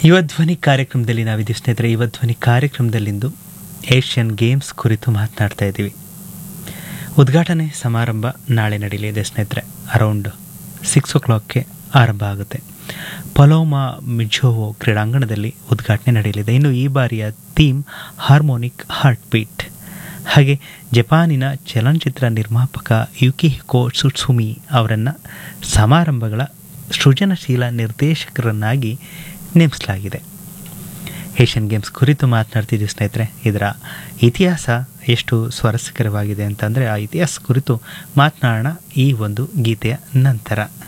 ಯುವ ಧ್ವನಿ ಕಾರ್ಯಕ್ರಮದಲ್ಲಿ ನಾವಿದ್ದೀವಿ ಸ್ನೇಹಿತರೆ ಯುವ ಧ್ವನಿ ಕಾರ್ಯಕ್ರಮದಲ್ಲಿಂದು ಏಷ್ಯನ್ ಗೇಮ್ಸ್ ಕುರಿತು ಮಾತನಾಡ್ತಾ ಇದ್ದೀವಿ ಉದ್ಘಾಟನೆ ಸಮಾರಂಭ ನಾಳೆ ನಡೆಯಲಿದೆ ಸ್ನೇಹಿತರೆ ಅರೌಂಡ್ ಸಿಕ್ಸ್ ಓ ಕ್ಲಾಕ್ಗೆ ಆರಂಭ ಆಗುತ್ತೆ ಪಲೋಮಾ ಮಿಜೋವೋ ಕ್ರೀಡಾಂಗಣದಲ್ಲಿ ಉದ್ಘಾಟನೆ ನಡೆಯಲಿದೆ ಇನ್ನು ಈ ಬಾರಿಯ ಥೀಮ್ ಹಾರ್ಮೋನಿಕ್ ಹಾರ್ಟ್ ಬೀಟ್ ಹಾಗೆ ಜಪಾನಿನ ಚಲನಚಿತ್ರ ನಿರ್ಮಾಪಕ ಯುಕಿಹಿಕೋ ಸುಟ್ಸುಮಿ ಅವರನ್ನು ಸಮಾರಂಭಗಳ ಸೃಜನಶೀಲ ನಿರ್ದೇಶಕರನ್ನಾಗಿ ನೇಮಿಸಲಾಗಿದೆ ಏಷ್ಯನ್ ಗೇಮ್ಸ್ ಕುರಿತು ಮಾತನಾಡ್ತಿದ್ದೀವಿ ಸ್ನೇಹಿತರೆ ಇದರ ಇತಿಹಾಸ ಎಷ್ಟು ಸ್ವಾರಸ್ಯಕರವಾಗಿದೆ ಅಂತಂದರೆ ಆ ಇತಿಹಾಸ ಕುರಿತು ಮಾತನಾಡೋಣ ಈ ಒಂದು ಗೀತೆಯ ನಂತರ